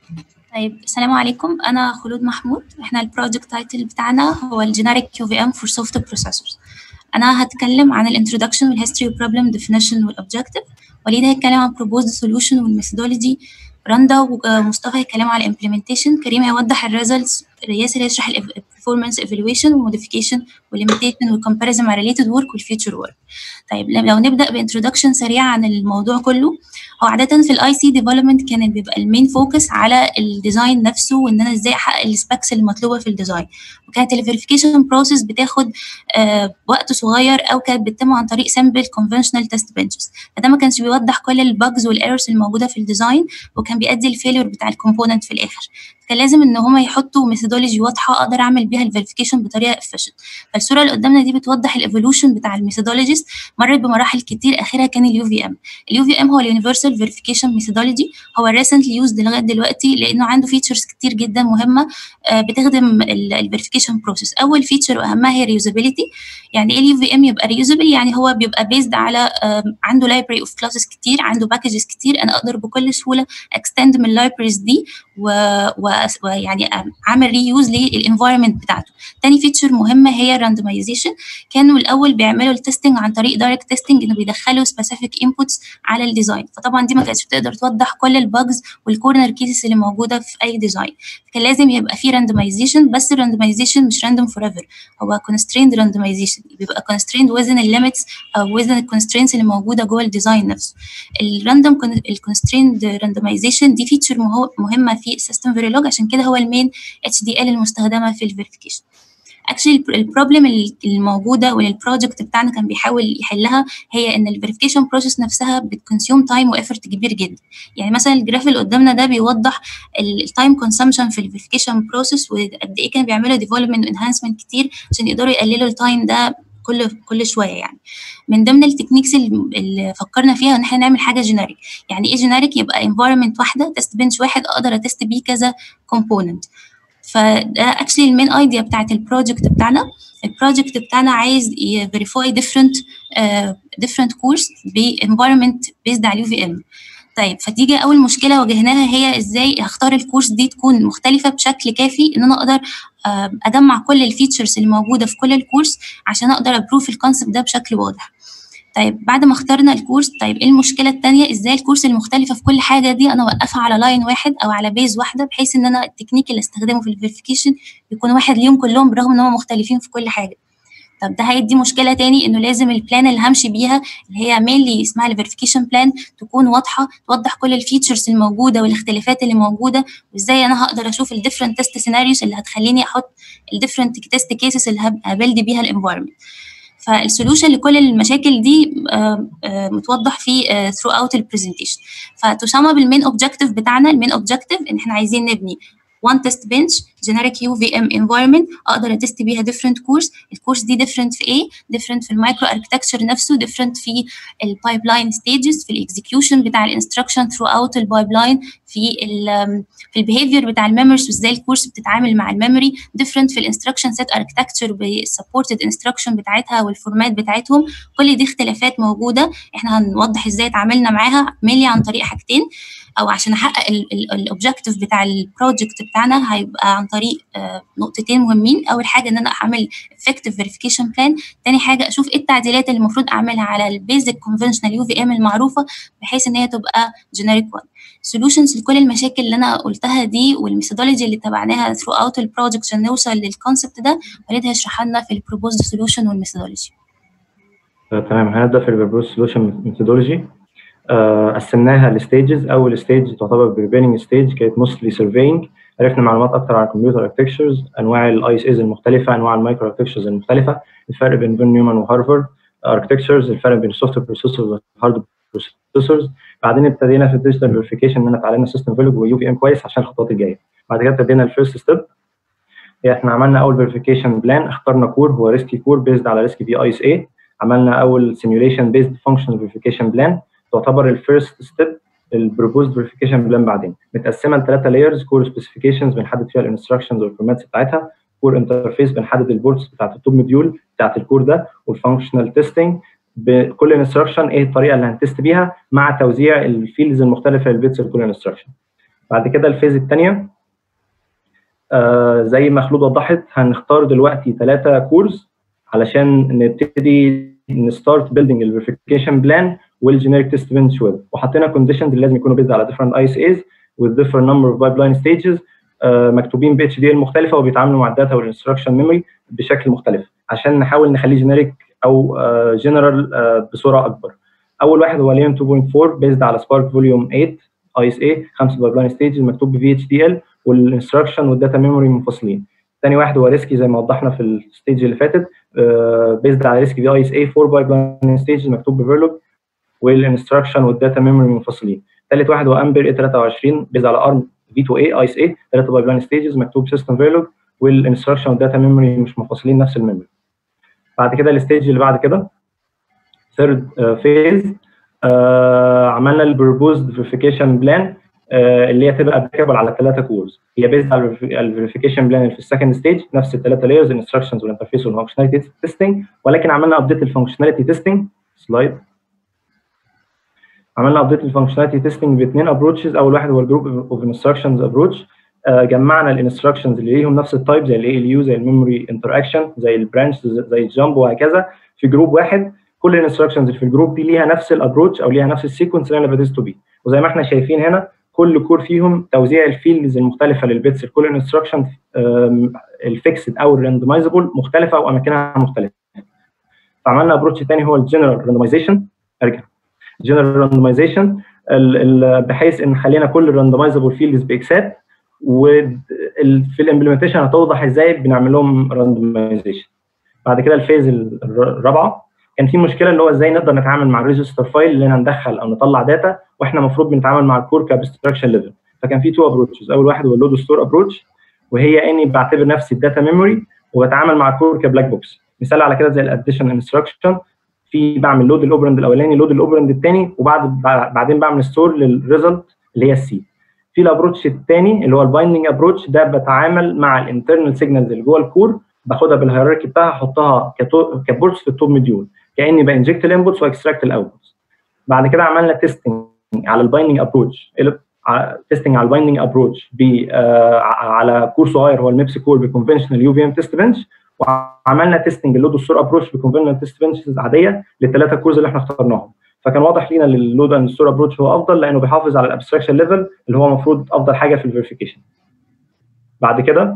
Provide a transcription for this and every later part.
طيب السلام عليكم انا خلود محمود احنا البروجكت تايتل بتاعنا هو الجينيريك كيو في ام فور سوفت بروسيسورز انا هتكلم عن الانترودكشن والهيستوري والبروبلم ديفينيشن والاوبجكتيف وليد هيتكلم عن proposed solution والميثودولوجي رندا ومصطفى هيتكلموا على الامبلمنتيشن كريم هيوضح الريزلتس ياسر هيشرح البرفورمانس ايفالويشن والموديفيكيشن والليميتيشن والكومباريزن مع ريليتد ورك والفيوتشر ورك طيب لو نبدا بانترودكشن سريع عن الموضوع كله هو عاده في الاي سي ديفلوبمنت كان بيبقى المين فوكس على الديزاين نفسه وان انا ازاي احقق السبيكس المطلوبه في الديزاين وكانت الفيريفيكيشن بروسيس بتاخد آه وقت صغير او كانت بتتم عن طريق سامبل كونفشنال تيست بنشز فده ما كانش بيوضح كل الباجز والايرورز الموجوده في الديزاين وكان بيؤدي الفيلور بتاع الكومبوننت في الاخر كان لازم ان هما يحطوا ميثودولوجي واضحه اقدر اعمل بيها الفيريفيكيشن بطريقه افيشنت فالصوره اللي قدامنا دي بتوضح الايفولوشن بتاع الميثودولوجيز مرت بمراحل كتير اخرها كان اليو في ام اليو في ام هو اليونيفرسال فيريفيكيشن ميثودولوجي هو ريسنتلي يوزد لغايه دلوقتي لانه عنده فيتشرز كتير جدا مهمه بتخدم الفيريفيكيشن بروسيس اول فيتشر واهمها هي ريوزابيلتي يعني ايه اليو في ام يبقى ريوزابل يعني هو بيبقى بيزد على عنده لايبرري اوف كلاسز كتير عنده باكجز كتير انا اقدر بكل سهوله اكستند من اللايبريز دي و... و... ويعني عامل ريوز للانفايرمنت بتاعته تاني فيتشر مهمه هي الراندمايزيشن كانوا الاول بيعملوا التستنج عن طريق دايركت تيستنج انه بيدخلوا سبيسيفيك انبوتس على الديزاين فطبعا دي ما كانتش بتقدر توضح كل الباجز والكورنر كيسز اللي موجوده في اي ديزاين كان لازم يبقى في راندمايزيشن بس الراندمايزيشن مش راندوم فور ايفر هو كونستريند راندمايزيشن بيبقى كونستريند وزن الليميتس او وزن الكونسترينتس اللي موجوده جوه الديزاين نفسه الراندوم الكونستريند راندمايزيشن دي فيتشر مهمه في السيستم فيريلوج عشان كده هو المين اتش دي ال المستخدمه في الفيريفيكيشن اكشلي البروبلم الموجوده واللي البروجكت بتاعنا كان بيحاول يحلها هي ان الفيريفيكيشن بروسيس نفسها بتكونسيوم تايم وافورت كبير جدا يعني مثلا الجراف اللي قدامنا ده بيوضح التايم كونسامشن في الفيريفيكيشن بروسيس وقد ايه كانوا بيعملوا ديفلوبمنت وانهانسمنت كتير عشان يقدروا يقللوا التايم ده كل كل شويه يعني من ضمن التكنيكس اللي فكرنا فيها ان احنا نعمل حاجه جينيريك يعني ايه جينيريك يبقى انفايرمنت واحده تيست بنش واحد اقدر اتست بيه كذا كومبوننت فده اكشلي المين ايديا بتاعت البروجكت بتاعنا البروجكت بتاعنا عايز يفيريفاي ديفرنت ديفرنت كورس بانفايرمنت بيزد على اليو في ام طيب فتيجي اول مشكله واجهناها هي ازاي هختار الكورس دي تكون مختلفه بشكل كافي ان انا اقدر اجمع كل الفيتشرز اللي موجوده في كل الكورس عشان اقدر ابروف الكونسبت ده بشكل واضح طيب بعد ما اخترنا الكورس طيب ايه المشكله الثانيه ازاي الكورس المختلفه في كل حاجه دي انا اوقفها على لاين واحد او على بيز واحده بحيث ان انا التكنيك اللي استخدمه في الفيريفيكيشن يكون واحد ليهم كلهم برغم ان هم مختلفين في كل حاجه طب ده هيدي مشكله تاني انه لازم البلان اللي همشي بيها اللي هي مينلي اسمها الفيريفيكيشن بلان تكون واضحه توضح كل الفيتشرز الموجوده والاختلافات اللي موجوده وازاي انا هقدر اشوف الديفرنت تيست سيناريوز اللي هتخليني احط الديفرنت تيست كيسز اللي هبلد بيها الانفايرمنت فالسولوشن لكل المشاكل دي متوضح في ثرو اوت البرزنتيشن فتسمى بالمين اوبجيكتيف بتاعنا المين اوبجيكتيف ان احنا عايزين نبني one test bench generic UVM environment اقدر اتست بيها different course الكورس دي different في ايه different في المايكرو اركتكتشر نفسه different في البايبلاين stages في الاكزكيوشن بتاع الانستراكشن throughout البايبلاين في ال في البيهيفير بتاع الميموريز وازاي الكورس بتتعامل مع الميموري different في الانستراكشن سيت اركتكتشر بالسبورتد انستراكشن بتاعتها والفورمات بتاعتهم كل دي اختلافات موجوده احنا هنوضح ازاي اتعاملنا معاها مينلي عن طريق حاجتين او عشان احقق الاوبجيكتيف بتاع البروجكت بتاعنا هيبقى عن طريق نقطتين مهمين اول حاجه ان انا اعمل effective verification plan تاني حاجه اشوف ايه التعديلات اللي المفروض اعملها على البيزك كونفشنال يو في ام المعروفه بحيث ان هي تبقى جينيريك وان سولوشنز لكل المشاكل اللي انا قلتها دي والميثودولوجي اللي تبعناها ثرو اوت البروجكت عشان نوصل للكونسبت ده وليد هيشرح لنا في البروبوزد سولوشن والميثودولوجي تمام هنبدا في البروبوزد سولوشن ميثودولوجي قسمناها لستيجز اول ستيج تعتبر بريبيرنج ستيج كانت موستلي سيرفينج عرفنا معلومات اكتر عن الكمبيوتر اركتكتشرز انواع الاي اس ايز المختلفه انواع المايكرو اركتكتشرز المختلفه الفرق بين فين نيومان وهارفارد اركتكتشرز الفرق بين السوفت بروسيسورز والهارد بروسيسورز بعدين ابتدينا في الديجيتال فيريفيكيشن ان انا اتعلمنا سيستم فيلوج ويو في ام كويس عشان الخطوات الجايه بعد كده ابتدينا الفيرست ستيب احنا عملنا اول فيريفيكيشن بلان اخترنا كور هو ريسكي كور بيزد على ريسكي في اي اس اي عملنا اول سيميوليشن بيزد فانكشنال فيريفيكيشن بلان تعتبر الفيرست ستيب البروبوزد فيريفيكيشن بلان بعدين متقسمه لثلاثه لايرز كور سبيسيفيكيشنز بنحدد فيها الانستراكشنز والفورماتس بتاعتها كور انترفيس بنحدد البورتس بتاعت التوب موديول بتاعت الكور ده والفانكشنال تيستنج بكل انستراكشن ايه الطريقه اللي هنتست بيها مع توزيع الفيلدز المختلفه للبيتس لكل انستراكشن بعد كده الفيز الثانيه آه زي ما خلود وضحت هنختار دلوقتي ثلاثه كورز علشان نبتدي نستارت بيلدينج الفيريفيكيشن بلان والجينيريك تيست بنش ويب وحطينا كونديشنز اللي لازم يكونوا بيزد على different اي اس ايز with different number of pipeline stages آه مكتوبين ب اتش دي ال مختلفه وبيتعاملوا مع الداتا والانستراكشن ميموري بشكل مختلف عشان نحاول نخليه جينيريك او جنرال uh, uh, بصوره اكبر. اول واحد هو ليون 2.4 بيزد على سبارك فوليوم 8 اي اس اي خمسه بايبلاين ستيجز مكتوب ب اتش دي ال والانستراكشن والداتا ميموري منفصلين. ثاني واحد هو ريسكي زي ما وضحنا في الستيج اللي فاتت بيزد uh, على ريسكي بي اي اس اي 4 بايبلاين ستيجز مكتوب بفيرلوج والانستراكشن والداتا ميموري منفصلين. ثالث واحد هو امبر اي 23 بيزد على ارم في 2 اي اي اس اي ثلاثه بايبلاين ستيجز مكتوب سيستم فيرلوج والانستراكشن والداتا ميموري مش منفصلين نفس الميموري. بعد كده الستيج اللي بعد كده ثيرد فيز عملنا البروبوزد فيريفيكيشن بلان اللي هي تبقى ابليكابل على الثلاثه كورز هي بيزد على الفيريفيكيشن بلان اللي في السكند ستيج نفس الثلاثه لايرز الانستراكشنز والانترفيس والفانكشناليتي تيستنج ولكن عملنا ابديت الفانكشناليتي تيستنج سلايد عملنا ابديت الفانكشناليتي تيستنج باثنين ابروتشز اول واحد هو الجروب اوف انستراكشنز ابروتش جمعنا الانستراكشنز اللي ليهم نفس التايب زي الاي ال يو زي الميموري انتراكشن زي البرانش زي الجامب وهكذا في جروب واحد كل الانستراكشنز اللي في الجروب دي ليها نفس الابروتش او ليها نفس السيكونس اللي انا بديته بيه وزي ما احنا شايفين هنا كل كور فيهم توزيع الفيلدز المختلفه للبيتس لكل انستراكشن الفيكسد او الراندمايزبل مختلفه واماكنها مختلفه فعملنا ابروتش ثاني هو الجنرال راندمايزيشن ارجع جنرال راندمايزيشن بحيث ان خلينا كل الراندمايزبل فيلدز باكسات وفي الامبلمنتيشن هتوضح ازاي بنعمل لهم راندمايزيشن بعد كده الفيز الرابعه كان في مشكله اللي هو ازاي نقدر نتعامل مع الريجستر فايل اللي هندخل او نطلع داتا واحنا المفروض بنتعامل مع الكور كابستراكشن ليفل فكان في تو ابروتشز اول واحد هو اللود ستور ابروتش وهي اني بعتبر نفسي الداتا ميموري وبتعامل مع الكور كبلاك بوكس مثال على كده زي الاديشن انستراكشن في بعمل لود الاوبرند الاولاني لود الاوبرند الثاني وبعد بعدين بعمل ستور للريزلت اللي هي السي في الابروتش الثاني اللي هو البايندنج ابروتش ده بتعامل مع الانترنال سيجنالز اللي جوه الكور باخدها بالهيراركي بتاعها احطها كبورتس في التوب مديول كاني بانجكت الانبوتس واكستراكت الاوتبوتس بعد كده عملنا تيستنج على البايندنج ابروتش تيستنج على البايندنج ابروتش على كور صغير هو الميبسي كور بكونفشنال يو في ام تيست بنش وعملنا تيستنج اللود ستور ابروتش بكونفشنال تيست بنشز عاديه للثلاثه كورز اللي احنا اخترناهم فكان واضح لينا ان اللود اند ستور ابروتش هو افضل لانه بيحافظ على الابستراكشن ليفل اللي هو المفروض افضل حاجه في الفيريفيكيشن بعد كده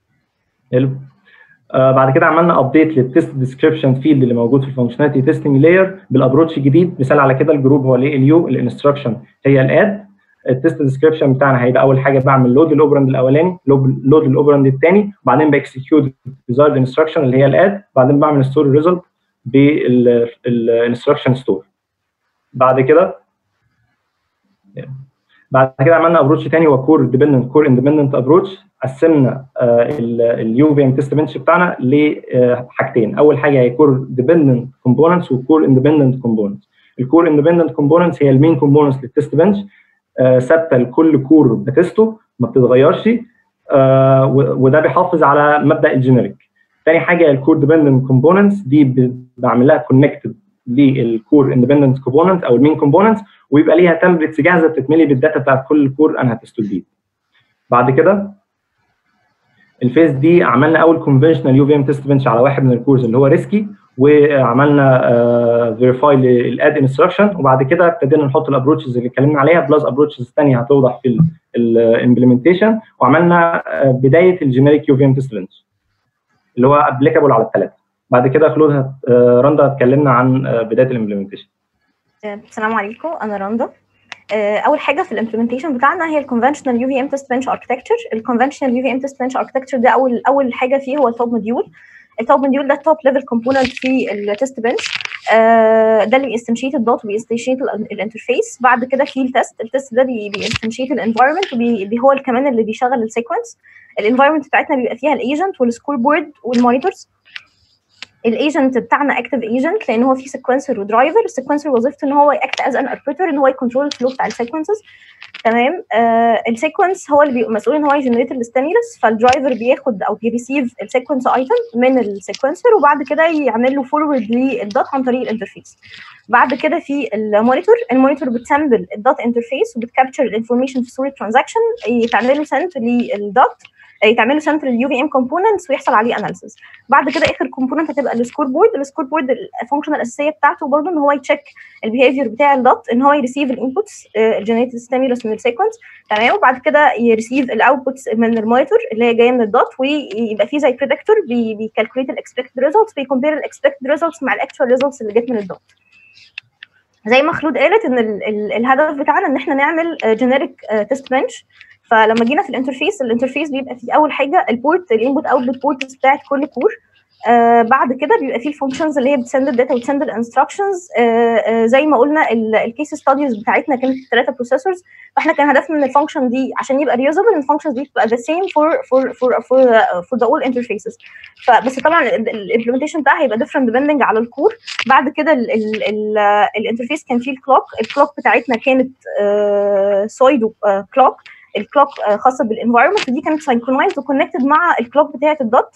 آه بعد كده عملنا ابديت للتست ديسكريبشن فيلد اللي موجود في الفانكشناليتي تيستنج لاير بالابروتش جديد مثال على كده الجروب هو الاي ال يو الانستراكشن هي الاد التست ديسكريبشن بتاعنا هيبقى اول حاجه بعمل لود الاوبرند الاولاني لود الاوبرند الثاني وبعدين باكسكيوت ديزايرد انستراكشن اللي هي الاد بعدين بعمل ستور ريزلت بالانستراكشن ستور بعد كده بعد كده عملنا ابروتش ثاني هو كور ديبندنت كور اندبندنت ابروتش قسمنا اليو في ام تيست بنش بتاعنا لحاجتين اول حاجه هي كور ديبندنت كومبوننتس وكور اندبندنت كومبوننتس الكور اندبندنت كومبوننتس هي المين كومبوننتس للتيست بنش ثابته لكل كور بتسته ما بتتغيرش وده بيحافظ على مبدا الجينيريك ثاني حاجه الكور ديبندنت كومبوننتس دي بعمل لها كونكتد للكور اندبندنت كومبوننت او المين كومبوننتس ويبقى ليها تمبلتس جاهزه بتتملي بالداتا بتاعت كل كور انا هتستو جديد. بعد كده الفيز دي عملنا اول كونفشنال يو في ام تيست بنش على واحد من الكورز اللي هو ريسكي وعملنا فيريفاي للاد انستراكشن وبعد كده ابتدينا نحط الابروتشز اللي اتكلمنا عليها بلس ابروتشز ثانيه هتوضح في الامبلمنتيشن وعملنا بدايه الجينيريك يو في ام تيست بنش اللي هو ابليكابل على الثلاثه. بعد كده خلود رندا هتكلمنا عن بدايه الامبلمنتيشن السلام عليكم انا رندا اول حاجه في الامبلمنتيشن بتاعنا هي الكونفشنال يو في ام تيست بنش اركتكتشر الكونفشنال يو في ام تيست بنش اركتكتشر ده اول اول حاجه فيه هو التوب موديول التوب موديول ده التوب ليفل كومبوننت في التيست بنش ده اللي بيستنشيت الدوت وبيستنشيت الانترفيس بعد كده في التست التست ده بيستنشيت الانفايرمنت وهو كمان اللي بيشغل السيكونس الانفايرمنت بتاعتنا بيبقى فيها الايجنت والسكور بورد والمونيتورز الايجنت بتاعنا اكتف ايجنت لان هو فيه سيكونسر ودرايفر السيكونسر وظيفته ان هو ياكت از ان اربيتر ان هو يكنترول الفلو بتاع السيكونسز تمام آه السيكونس هو اللي بيبقى مسؤول ان هو يجنريت الستيمولس فالدرايفر بياخد او بيريسيف السيكونس ايتم من السيكونسر وبعد كده يعمل له فورورد للدوت عن طريق الانترفيس بعد كده في المونيتور المونيتور بتسامبل الدوت انترفيس وبتكابتشر الانفورميشن في صوره ترانزاكشن يتعمل له سنت للدوت يتعمل له سنت لليو في ام كومبوننتس ويحصل عليه اناليسيس بعد كده اخر كومبوننت هتبقى السكور بورد السكور بورد الفانكشن الاساسيه بتاعته برضه ان هو يتشيك البيهيفير بتاع الدوت ان هو يريسيف الانبوتس الجنريتد ستيمولس من السيكونس تمام وبعد كده يريسيف الاوتبوتس من المونيتور اللي هي جايه من الدوت ويبقى في زي بريدكتور بيكالكوليت الاكسبكتد ريزلتس بيكمبير الاكسبكتد ريزلتس مع الاكتوال ريزلتس اللي جت من الدوت زي ما خلود قالت ان ال ال الهدف بتاعنا ان احنا نعمل جينيريك تيست بنش فلما جينا في الانترفيس الانترفيس بيبقى فيه اول حاجه البورت الانبوت اوتبوت بورت بتاعت كل كور آه بعد كده بيبقى فيه الفانكشنز اللي هي بتسند الداتا وتسند الانستراكشنز آه آه زي ما قلنا الكيس ستاديز بتاعتنا كانت ثلاثه بروسيسورز فاحنا كان هدفنا ان الفانكشن دي عشان يبقى ريوزبل الفانكشنز دي تبقى ذا سيم فور فور فور فور فور ذا اول انترفيسز فبس طبعا الامبلمنتيشن بتاعها هيبقى ديفرنت ديبندنج على الكور بعد كده الانترفيس كان فيه الكلوك الكلوك بتاعتنا كانت سويدو كلوك الكلوك خاصه بالانفايرمنت ودي كانت ساينكرونايزد وكونكتد مع الكلوك بتاعه الدوت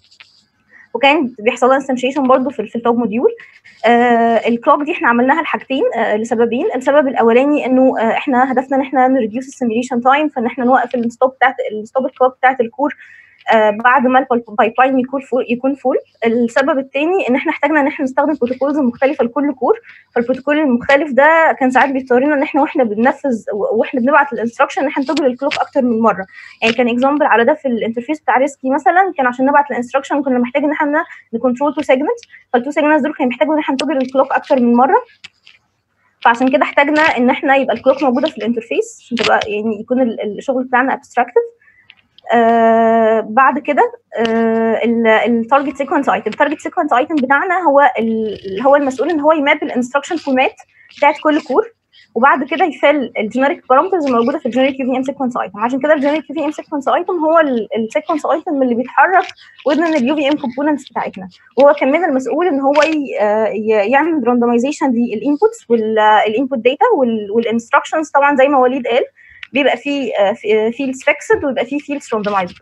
وكان بيحصل لها انستنشيشن برضه في, في التوب موديول آه الكلوك دي احنا عملناها لحاجتين آه لسببين السبب الاولاني انه آه احنا هدفنا ان احنا نريديوس السيميليشن تايم فان احنا نوقف الستوب بتاعت الستوب الكلوك بتاعت الكور آه بعد ما البايب لاين يكون فول يكون فول السبب الثاني ان احنا احتاجنا ان احنا نستخدم بروتوكولز مختلفه لكل كور فالبروتوكول المختلف ده كان ساعات بيضطرنا ان احنا واحنا بننفذ واحنا بنبعت الانستراكشن ان احنا نتوجل الكلوك اكتر من مره يعني كان اكزامبل على ده في الانترفيس بتاع ريسكي مثلا كان عشان نبعت الانستراكشن كنا محتاج ان احنا نكنترول تو سيجمنتس فالتو سيجمنتس دول كانوا محتاجوا ان احنا نتوجل الكلوك اكتر من مره فعشان كده احتاجنا ان احنا يبقى الكلوك موجوده في الانترفيس عشان تبقى يعني يكون الشغل بتاعنا ابستراكتيف آه بعد كده آه التارجت سيكونس ايتم التارجت سيكونس ايتم بتاعنا هو هو المسؤول ان هو يماب الانستراكشن فورمات بتاعت كل كور وبعد كده يفل الجينيريك بارامترز الموجوده في الجينيريك يو في ام سيكونس ايتم عشان كده الجينيريك يو في ام سيكونس ايتم هو السيكونس ايتم اللي بيتحرك وذن اليو في ام كومبوننتس بتاعتنا وهو كمان المسؤول ان هو يعمل راندمايزيشن للانبوتس والانبوت داتا والانستراكشنز طبعا زي ما وليد قال بيبقى فيه فيلدز فيكسد ويبقى فيه فيلدز راندمايزد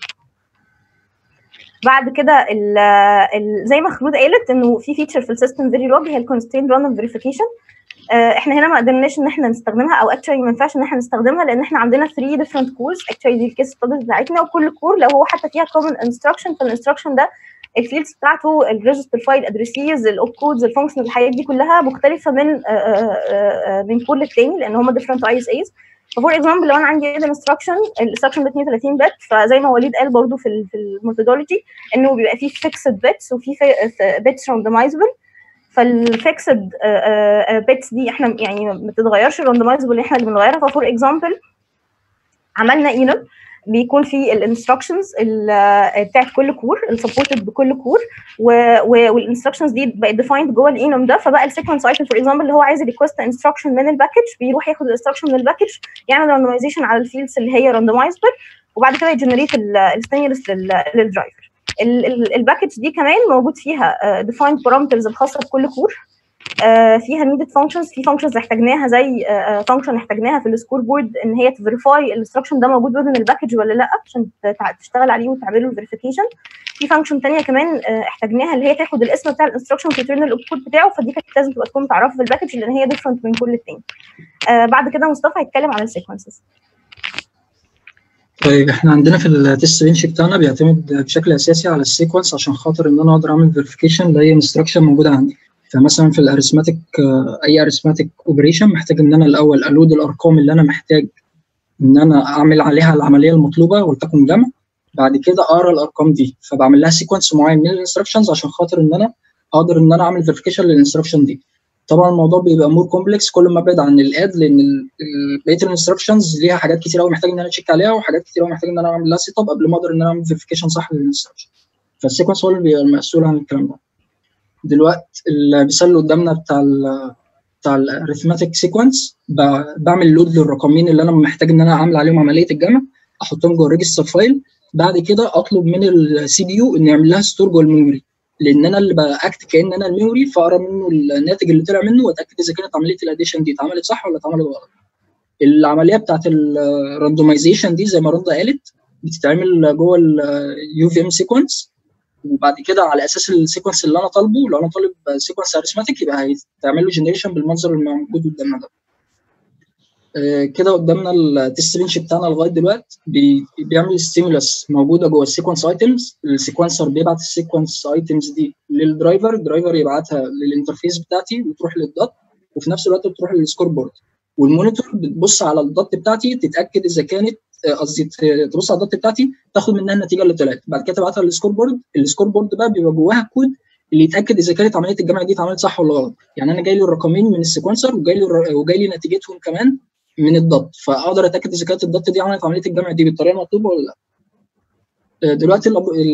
بعد كده ال ال زي ما خلود قالت انه في فيتشر في السيستم فيري لوج هي الكونسترين راندوم فيريفيكيشن احنا هنا ما قدرناش ان احنا نستخدمها او اكشولي ما ينفعش ان احنا نستخدمها لان احنا عندنا 3 ديفرنت كورز اكشولي دي الكيس ستاديز بتاعتنا وكل كور لو هو حتى فيها كومن انستراكشن فالانستراكشن ده الفيلدز بتاعته الريجستر فايل ادريسيز الاوب كودز الفانكشن الحاجات دي كلها مختلفه من من كل التاني لان هم ديفرنت اي اس ايز فور اكزامبل لو انا عندي انستراكشن الانستراكشن ب 32 بت فزي ما وليد قال برضو في في الميثودولوجي انه بيبقى فيه فيكسد بيتس وفي بيتس راندمايزبل فالفيكسد بيتس دي احنا يعني ما بتتغيرش الراندمايزبل اللي احنا اللي بنغيرها فور اكزامبل عملنا اينم بيكون في الانستراكشنز بتاعت كل كور السبورتد بكل كور والانستراكشنز دي بقت ديفايند جوه الانوم ده فبقى السيكونس ايتم فور اكزامبل اللي هو عايز ريكوست انستراكشن من الباكج بيروح ياخد الانستراكشن من الباكج يعمل راندمايزيشن على الفيلدز اللي هي راندمايزبل وبعد كده يجنريت الستيمولس للدرايفر الباكج دي كمان موجود فيها ديفايند بارامترز الخاصه بكل كور فيها نيدد فانكشنز في فانكشنز احتاجناها زي فانكشن احتاجناها في السكور بورد ان هي تفيريفاي الانستراكشن ده موجود وذن الباكج ولا لا عشان تشتغل عليه وتعمل له فيريفيكيشن في فانكشن ثانيه كمان احتاجناها اللي هي تاخد الاسم بتاع الانستراكشن وترن الاوتبوت بتاعه فدي كانت لازم تبقى تكون متعرفه في الباكج لان هي ديفرنت من كل التاني بعد كده مصطفى هيتكلم عن السيكونسز طيب احنا عندنا في التست بنش بتاعنا بيعتمد بشكل اساسي على السيكونس عشان خاطر ان انا اقدر اعمل فيريفيكيشن لاي انستراكشن موجوده عندي فمثلا في الاريثماتيك اي اريثماتيك اوبريشن محتاج ان انا الاول الود الارقام اللي انا محتاج ان انا اعمل عليها العمليه المطلوبه ولتكن جمع بعد كده اقرا الارقام دي فبعمل لها سيكونس معين من الانستراكشنز عشان خاطر ان انا اقدر ان انا اعمل فيريفيكيشن للانستراكشن دي طبعا الموضوع بيبقى مور كومبلكس كل ما ابعد عن الاد لان بقيه الانستراكشنز ليها حاجات كتير قوي محتاج ان انا اتشيك عليها وحاجات كتير قوي محتاج ان انا اعمل لها سيت اب قبل ما اقدر ان انا اعمل فيريفيكيشن صح للانستراكشن فالسيكونس هو اللي بيبقى المسؤول عن الكلام ده دلوقتي المثال اللي قدامنا بتاع ال بتاع الاريثماتيك سيكونس بعمل لود للرقمين اللي انا محتاج ان انا اعمل عليهم عمليه الجمع احطهم جوه الريجستر فايل بعد كده اطلب من السي بي يو ان يعمل لها ستور جوه الميموري لان انا اللي باكت كان انا الميموري فاقرا منه الناتج اللي طلع منه واتاكد اذا كانت عمليه الاديشن دي اتعملت صح ولا اتعملت غلط العمليه بتاعت الراندومايزيشن دي زي ما رندا قالت بتتعمل جوه اليو في ام سيكونس وبعد كده على اساس السيكونس اللي انا طالبه لو انا طالب سيكونس اريثماتيك يبقى هيتعمل له جنريشن بالمنظر اللي موجود قدامنا ده آه، كده قدامنا التست بنش بتاعنا لغايه دلوقتي بي- بيعمل ستيمولس موجوده جوه السيكونس ايتمز السيكونسر بيبعت السيكونس ايتمز دي للدرايفر الدرايفر يبعتها للانترفيس بتاعتي وتروح للدوت وفي نفس الوقت بتروح للسكور بورد والمونيتور بتبص على الدوت بتاعتي تتاكد اذا كانت آه، قصدي ت- تبص على الدوت بتاعتي تاخد منها النتيجه اللي طلعت بعد كده تبعتها للسكور بورد السكور بورد بقى بيبقى جواها كود اللي يتاكد اذا كانت عمليه الجمع دي اتعملت صح ولا غلط يعني انا جاي لي الرقمين من السيكونسر وجاي لي الر- وجاي لي نتيجتهم كمان من الدوت فاقدر اتاكد اذا كانت الدوت دي عملت عمليه الجمع دي بالطريقه المطلوبه ولا لا آه، دلوقتي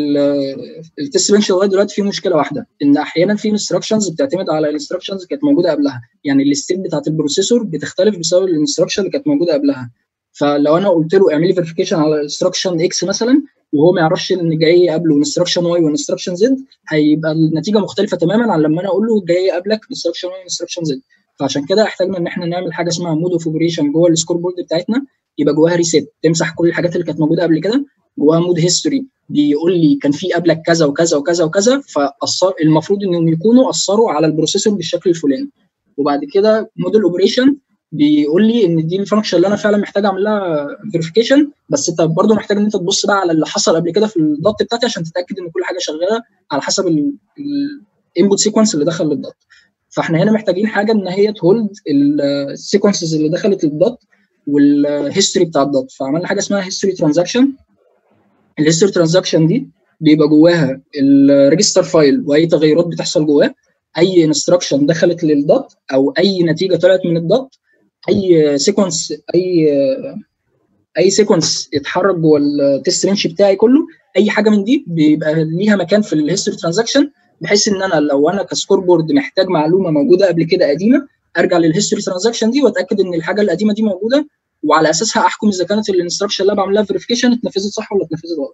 التست بنش لغايه دلوقتي فيه مشكله واحده ان احيانا في انستراكشنز بتعتمد على الانستراكشنز كانت موجوده قبلها يعني الستيت بتاعت البروسيسور بتختلف بسبب الانستراكشن اللي كانت موجوده قبلها فلو انا قلت له اعمل لي فيريفيكيشن على انستراكشن اكس مثلا وهو ما يعرفش ان جاي قبله انستراكشن واي وانستراكشن زد هيبقى النتيجه مختلفه تماما عن لما انا اقول له جاي قبلك انستراكشن واي وانستراكشن زد فعشان كده احتاجنا ان احنا نعمل حاجه اسمها مود اوف اوبريشن جوه السكور بورد بتاعتنا يبقى جواها ريسيت تمسح كل الحاجات اللي كانت موجوده قبل كده جواها مود هيستوري بيقول لي كان في قبلك كذا وكذا وكذا وكذا فاثر المفروض انهم يكونوا اثروا على البروسيسور بالشكل الفلاني وبعد كده موديل اوبريشن بيقول لي ان دي الفانكشن اللي انا فعلا محتاج اعمل لها فيريفيكيشن بس انت برضه محتاج ان انت تبص بقى على اللي حصل قبل كده في الدوت بتاعتي عشان تتاكد ان كل حاجه شغاله على حسب الانبوت سيكونس اللي دخل للدوت فاحنا هنا محتاجين حاجه ان هي تهولد السيكونسز اللي دخلت للدوت والهيستوري بتاع الدوت فعملنا حاجه اسمها هيستوري ترانزاكشن الهيستوري ترانزاكشن دي بيبقى جواها الريجستر فايل واي تغيرات بتحصل جواه اي انستراكشن دخلت للدوت او اي نتيجه طلعت من الدوت اي سيكونس اي اي سيكونس اتحرك جوه التست رينج بتاعي كله اي حاجه من دي بيبقى ليها مكان في الهيستوري ترانزاكشن بحيث ان انا لو انا كسكور بورد محتاج معلومه موجوده قبل كده قديمه ارجع للهيستوري ترانزاكشن دي واتاكد ان الحاجه القديمه دي موجوده وعلى اساسها احكم اذا كانت الانستراكشن اللي انا بعمل لها فيريفيكيشن اتنفذت صح ولا اتنفذت غلط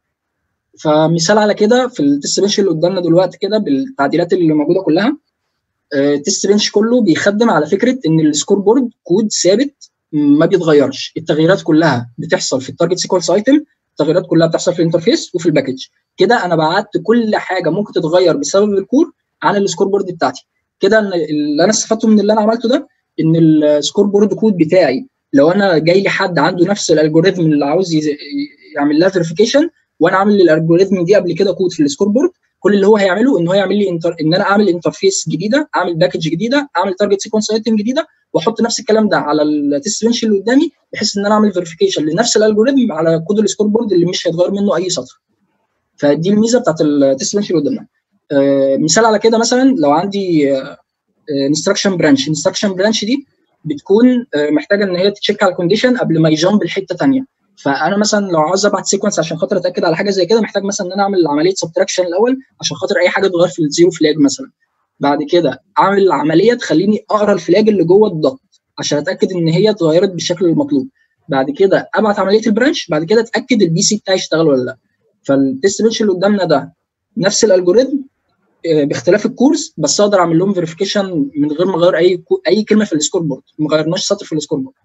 فمثال على كده في التست بنش اللي قدامنا دلوقتي كده بالتعديلات اللي موجوده كلها التست بنش كله بيخدم على فكره ان السكور بورد كود ثابت ما بيتغيرش التغييرات كلها بتحصل في التارجت سيكونس ايتم التغييرات كلها بتحصل في الانترفيس وفي الباكج كده انا بعت كل حاجه ممكن تتغير بسبب الكور عن السكور بورد بتاعتي كده اللي انا استفدته من اللي انا عملته ده ان السكور بورد كود بتاعي لو انا جاي لي حد عنده نفس الالجوريثم اللي عاوز يعمل لها فيريفيكيشن وانا عامل للالجوريثم دي قبل كده كود في السكور بورد كل اللي هو هيعمله ان هو يعمل لي انتر... ان انا اعمل انترفيس جديده اعمل باكج جديده اعمل تارجت سيكونس ايتم جديده واحط نفس الكلام ده على التست بنش اللي قدامي بحيث ان انا اعمل فيريفيكيشن لنفس الالجوريثم على كود السكور بورد اللي مش هيتغير منه اي سطر فدي الميزه بتاعت التست بنش اللي قدامنا آه مثال على كده مثلا لو عندي انستراكشن برانش انستراكشن برانش دي بتكون آه محتاجه ان هي تتشيك على الكونديشن قبل ما يجامب لحته ثانيه فانا مثلا لو عاوز ابعت سيكونس عشان خاطر اتاكد على حاجه زي كده محتاج مثلا ان انا اعمل عمليه سبتراكشن الاول عشان خاطر اي حاجه تتغير في الزيرو فلاج مثلا بعد كده اعمل عمليه تخليني اقرا الفلاج اللي جوه الضغط عشان اتاكد ان هي اتغيرت بالشكل المطلوب بعد كده ابعت عمليه البرانش بعد كده اتاكد البي سي بتاعي اشتغل ولا لا فالتست بنش اللي قدامنا ده نفس الالجوريثم باختلاف الكورس بس اقدر اعمل لهم فيريفيكيشن من غير ما اغير اي اي كلمه في السكور بورد ما غيرناش سطر في السكور بورد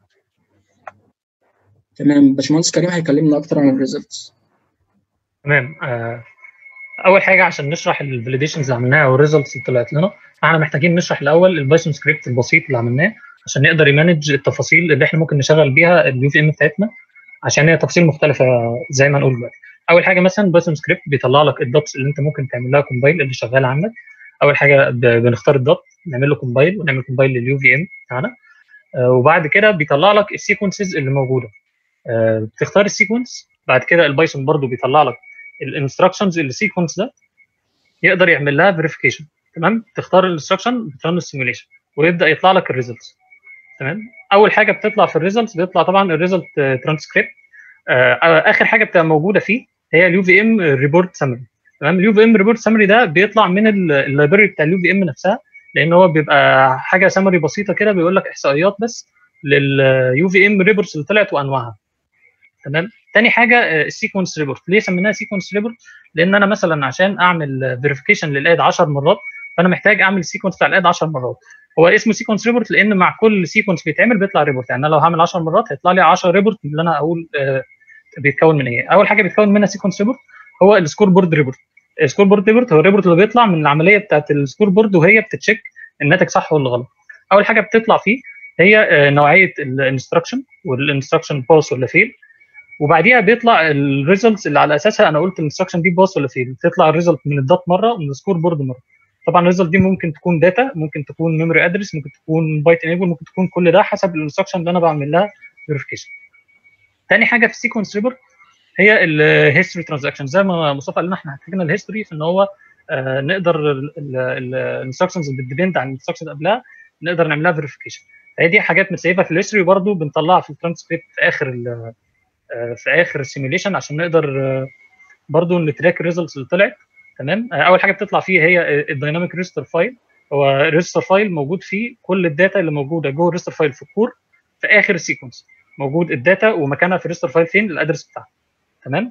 تمام باشمهندس كريم هيكلمنا اكتر عن الريزلتس تمام آه اول حاجه عشان نشرح الفاليديشنز اللي عملناها والريزلتس اللي طلعت لنا احنا محتاجين نشرح الاول البايثون سكريبت البسيط اللي عملناه عشان نقدر يمانج التفاصيل اللي احنا ممكن نشغل بيها اليو في ام بتاعتنا عشان هي تفاصيل مختلفه زي ما نقول دلوقتي اول حاجه مثلا بايثون سكريبت بيطلع لك الدوتس اللي انت ممكن تعمل لها كومبايل اللي شغاله عندك اول حاجه بنختار الدوت نعمل له كومبايل ونعمل كومبايل لليو في ام بتاعنا آه وبعد كده بيطلع لك السيكونسز اللي موجوده آه بتختار السيكونس بعد كده البايثون برضو بيطلع لك الانستراكشنز السيكونس ده يقدر يعمل لها فيريفيكيشن تمام تختار الانستراكشن بترن السيموليشن ويبدا يطلع لك الريزلتس تمام اول حاجه بتطلع في الريزلتس بيطلع طبعا الريزلت ترانسكريبت آه اخر حاجه بتبقى موجوده فيه هي اليو في ام ريبورت سمري تمام اليو في ام ريبورت سمري ده بيطلع من اللايبرري بتاع اليو في ام نفسها لان هو بيبقى حاجه سمري بسيطه كده بيقول لك احصائيات بس لليو في ام ريبورتس اللي طلعت وانواعها تمام تاني حاجه السيكونس ريبورت ليه سميناها سيكونس ريبورت لان انا مثلا عشان اعمل فيريفيكيشن للاد 10 مرات فانا محتاج اعمل السيكونس بتاع الاد 10 مرات هو اسمه سيكونس ريبورت لان مع كل سيكونس بيتعمل بيطلع ريبورت يعني انا لو هعمل 10 مرات هيطلع لي 10 ريبورت اللي انا اقول آه بيتكون من ايه اول حاجه بيتكون منها سيكونس ريبورت هو السكور بورد ريبورت السكور بورد ريبورت هو الريبورت اللي بيطلع من العمليه بتاعت السكور بورد وهي بتتشيك الناتج صح ولا غلط اول حاجه بتطلع فيه هي آه نوعيه الانستراكشن والانستراكشن باس ولا فيل وبعديها بيطلع الريزلتس اللي على اساسها انا قلت الانستراكشن دي باس ولا فيل بتطلع الريزلت من الدات مره ومن السكور بورد مره طبعا الريزلت دي ممكن تكون داتا ممكن تكون ميموري ادرس ممكن تكون بايت انيبل ممكن تكون كل ده حسب الانستراكشن اللي انا بعمل لها فيريفيكيشن تاني حاجه في السيكونس ريبورت هي الهيستوري ترانزاكشن زي ما مصطفى قال لنا احنا محتاجين الهيستوري في ان هو آه نقدر الانستراكشنز اللي بتديبند عن الانستراكشن قبلها نقدر نعملها فيريفيكيشن هي دي حاجات متسيبه في الهيستوري وبرده بنطلعها في الترانسكريبت في اخر في اخر السيميليشن عشان نقدر برضو نتراك الريزلتس اللي طلعت تمام اول حاجه بتطلع فيه هي الدايناميك ريجستر فايل هو ريجستر فايل موجود فيه كل الداتا اللي موجوده جوه الريجستر فايل في الكور في اخر السيكونس موجود الداتا ومكانها في الريجستر فايل فين الادرس بتاعها تمام